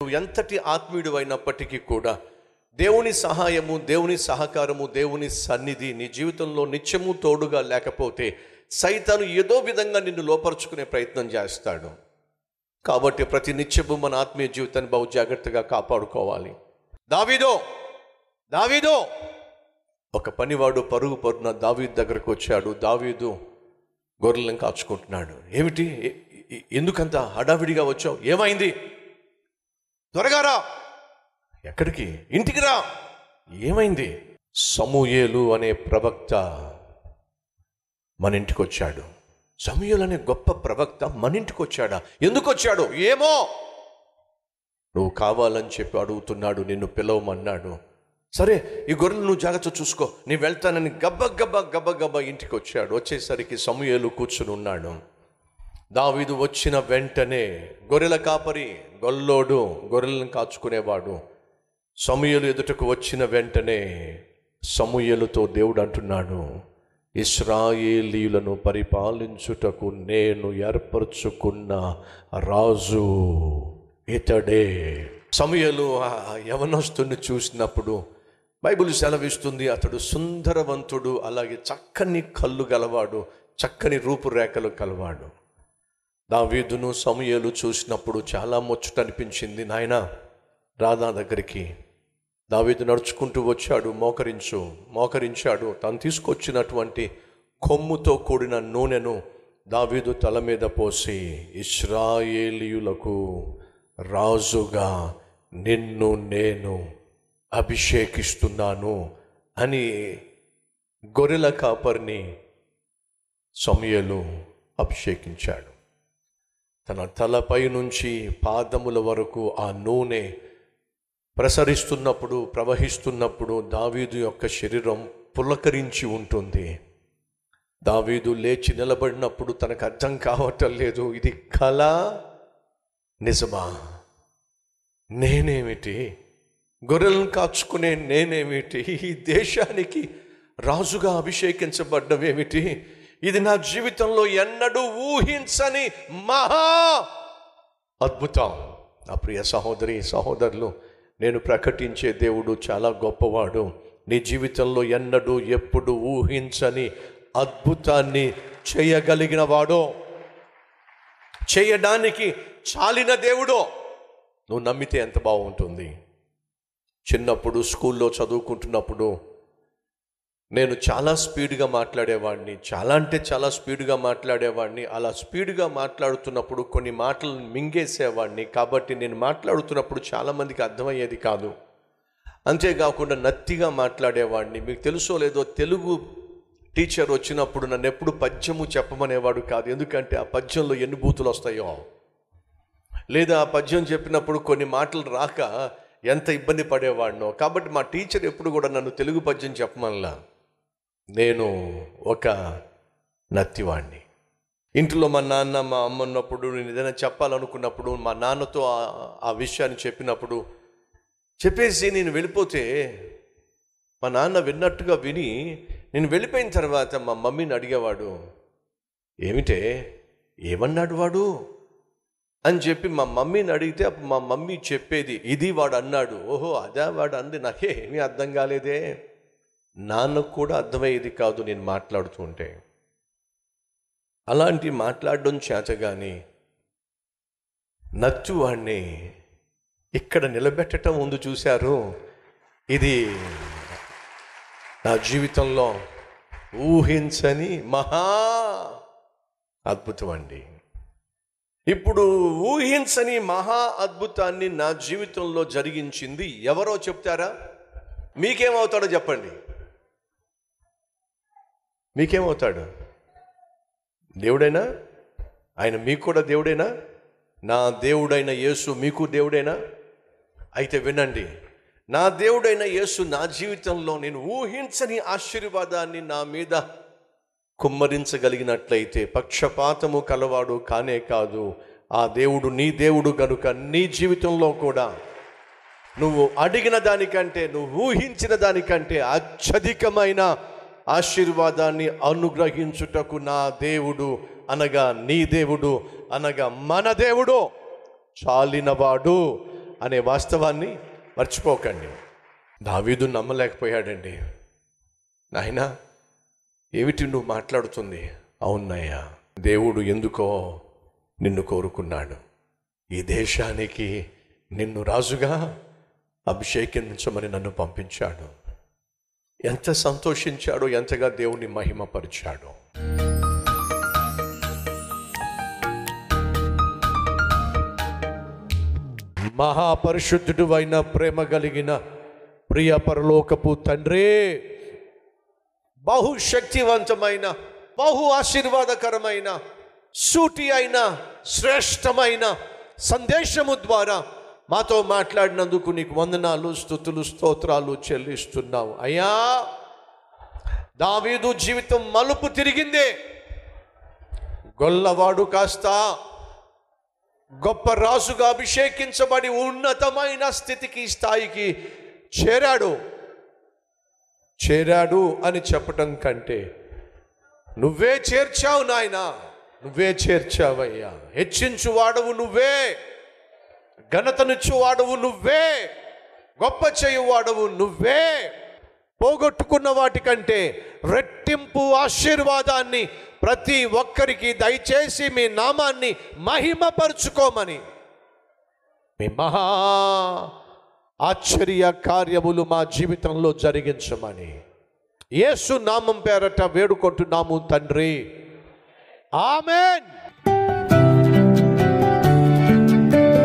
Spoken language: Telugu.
నువ్వు ఎంతటి ఆత్మీయుడు అయినప్పటికీ కూడా దేవుని సహాయము దేవుని సహకారము దేవుని సన్నిధి నీ జీవితంలో నిత్యము తోడుగా లేకపోతే సైతాను ఏదో విధంగా నిన్ను లోపరుచుకునే ప్రయత్నం చేస్తాడు కాబట్టి ప్రతి నిత్యము మన ఆత్మీయ జీవితాన్ని బహు జాగ్రత్తగా కాపాడుకోవాలి దావీదో దావీదో ఒక పనివాడు పరుగు పరున దావీదు దగ్గరకు వచ్చాడు దావీదు గొర్రెలను కాచుకుంటున్నాడు ఏమిటి ఎ- ఎ- ఎందుకంత హడావిడిగా వచ్చావు ఏమైంది త్వరగా రా ఎక్కడికి ఇంటికి రా ఏమైంది సమూయేలు అనే ప్రవక్త మన ఇంటికి వచ్చాడు సమూయేలు అనే గొప్ప ప్రవక్త మన ఇంటికి వచ్చాడా ఎందుకు వచ్చాడు ఏమో నువ్వు కావాలని చెప్పి అడుగుతున్నాడు నిన్ను పిలవమన్నాడు సరే ఈ గొర్రెలు నువ్వు జాగ్రత్త చూసుకో నేను వెళ్తానని గబ్బ గబ్బ గబ్బ గబ్బ ఇంటికి వచ్చాడు వచ్చేసరికి సమూయేలు కూర్చుని ఉన్నాడు దావీదు వచ్చిన వెంటనే గొర్రెల కాపరి గొల్లోడు గొర్రెలను కాచుకునేవాడు సమూయేలు ఎదుటకు వచ్చిన వెంటనే సమూయేలుతో దేవుడు అంటున్నాడు ఇస్రాయేలీలను పరిపాలించుటకు నేను ఏర్పరచుకున్న రాజు ఇతడే సమూయేలు ఆ యవనస్తుని చూసినప్పుడు బైబిల్ సెలవిస్తుంది అతడు సుందరవంతుడు అలాగే చక్కని కళ్ళు గలవాడు చక్కని రూపురేఖలు కలవాడు దావీదును సమూయేలు చూసినప్పుడు చాలా ముచ్చట అనిపించింది నాయన రాధా దగ్గరికి దావీదు నడుచుకుంటూ వచ్చాడు మోకరించు మోకరించాడు తను తీసుకొచ్చినటువంటి కొమ్ముతో కూడిన నూనెను దావీదు తల మీద పోసి ఇస్రాయేలీయులకు రాజుగా నిన్ను నేను అభిషేకిస్తున్నాను అని గొర్రెల కాపరిని సమయలు అభిషేకించాడు తన తలపై నుంచి పాదముల వరకు ఆ నూనె ప్రసరిస్తున్నప్పుడు ప్రవహిస్తున్నప్పుడు దావీదు యొక్క శరీరం పులకరించి ఉంటుంది దావీదు లేచి నిలబడినప్పుడు తనకు అర్థం కావటం లేదు ఇది కళ నిజమా నేనేమిటి గొర్రెలను కాచుకునే నేనేమిటి ఈ దేశానికి రాజుగా అభిషేకించబడ్డమేమిటి ఇది నా జీవితంలో ఎన్నడూ ఊహించని మహా అద్భుతం నా ప్రియ సహోదరి సహోదరులు నేను ప్రకటించే దేవుడు చాలా గొప్పవాడు నీ జీవితంలో ఎన్నడూ ఎప్పుడు ఊహించని అద్భుతాన్ని చేయగలిగిన వాడో చేయడానికి చాలిన దేవుడో నువ్వు నమ్మితే ఎంత బాగుంటుంది చిన్నప్పుడు స్కూల్లో చదువుకుంటున్నప్పుడు నేను చాలా స్పీడ్గా మాట్లాడేవాడిని చాలా అంటే చాలా స్పీడ్గా మాట్లాడేవాడిని అలా స్పీడ్గా మాట్లాడుతున్నప్పుడు కొన్ని మాటలు మింగేసేవాడిని కాబట్టి నేను మాట్లాడుతున్నప్పుడు చాలామందికి అర్థమయ్యేది కాదు అంతేకాకుండా నత్తిగా మాట్లాడేవాడిని మీకు తెలుసో లేదో తెలుగు టీచర్ వచ్చినప్పుడు నన్ను ఎప్పుడు పద్యము చెప్పమనేవాడు కాదు ఎందుకంటే ఆ పద్యంలో ఎన్ని బూతులు వస్తాయో లేదా ఆ పద్యం చెప్పినప్పుడు కొన్ని మాటలు రాక ఎంత ఇబ్బంది పడేవాడినో కాబట్టి మా టీచర్ ఎప్పుడు కూడా నన్ను తెలుగు పద్యం చెప్పమనలా నేను ఒక నత్తివాణ్ణి ఇంట్లో మా నాన్న మా అమ్మ ఉన్నప్పుడు నేను ఏదైనా చెప్పాలనుకున్నప్పుడు మా నాన్నతో ఆ- ఆ విషయాన్ని చెప్పినప్పుడు చెప్పేసి నేను వెళ్ళిపోతే మా నాన్న విన్నట్టుగా విని నేను వెళ్ళిపోయిన తర్వాత మా మమ్మీని అడిగేవాడు ఏమిటే ఏమన్నాడు వాడు అని చెప్పి మా మమ్మీని అడిగితే అప్పుడు మా మమ్మీ చెప్పేది ఇది వాడు అన్నాడు ఓహో అదే వాడు అంది నాకే ఏమీ అర్థం కాలేదే నాన్నకు కూడా అర్థమయ్యేది కాదు నేను మాట్లాడుతూ ఉంటే అలాంటి మాట్లాడడం చేత కానీ నచ్చు వాడిని ఇక్కడ నిలబెట్టడం ముందు చూశారు ఇది నా జీవితంలో ఊహించని మహా అద్భుతం అండి ఇప్పుడు ఊహించని మహా అద్భుతాన్ని నా జీవితంలో జరిగించింది ఎవరో చెప్తారా మీకేమవుతాడో చెప్పండి మీకేమవుతాడు దేవుడైనా ఆయన మీకు కూడా దేవుడేనా నా దేవుడైన యేసు మీకు దేవుడేనా అయితే వినండి నా దేవుడైన యేసు నా జీవితంలో నేను ఊహించని ఆశీర్వాదాన్ని నా మీద కుమ్మరించగలిగినట్లయితే పక్షపాతము కలవాడు కానే కాదు ఆ దేవుడు నీ దేవుడు గనుక నీ జీవితంలో కూడా నువ్వు అడిగిన దానికంటే నువ్వు ఊహించిన దానికంటే అత్యధికమైన ఆశీర్వాదాన్ని అనుగ్రహించుటకు నా దేవుడు అనగా నీ దేవుడు అనగా మన దేవుడు చాలినవాడు అనే వాస్తవాన్ని మర్చిపోకండి దావీదు నమ్మలేకపోయాడండి నాయనా ఏమిటి నువ్వు మాట్లాడుతుంది అవునయ్యా దేవుడు ఎందుకో నిన్ను కోరుకున్నాడు ఈ దేశానికి నిన్ను రాజుగా అభిషేకించమని నన్ను పంపించాడు ఎంత సంతోషించాడో ఎంతగా దేవుని మహిమపరిచాడో మహాపరిశుద్ధుడు అయిన ప్రేమ కలిగిన ప్రియ పరలోకపు తండ్రి బహుశక్తివంతమైన బహు ఆశీర్వాదకరమైన సూటి అయిన శ్రేష్టమైన సందేశము ద్వారా మాతో మాట్లాడినందుకు నీకు వందనాలు స్థుతులు స్తోత్రాలు చెల్లిస్తున్నావు అయ్యా దావీదు జీవితం మలుపు తిరిగిందే గొల్లవాడు కాస్త గొప్ప రాజుగా అభిషేకించబడి ఉన్నతమైన స్థితికి స్థాయికి చేరాడు చేరాడు అని చెప్పటం కంటే నువ్వే చేర్చావు నాయన నువ్వే చేర్చావయ్యా హెచ్చించు వాడవు నువ్వే ఘనతనిచ్చు వాడవు నువ్వే గొప్ప చేయు వాడవు నువ్వే పోగొట్టుకున్న వాటికంటే రెట్టింపు ఆశీర్వాదాన్ని ప్రతి ఒక్కరికి దయచేసి మీ నామాన్ని మహిమపరుచుకోమని మీ మహా ఆశ్చర్య కార్యములు మా జీవితంలో జరిగించమని యేసు నామం పేరట వేడుకుంటున్నాము తండ్రి ఆమెన్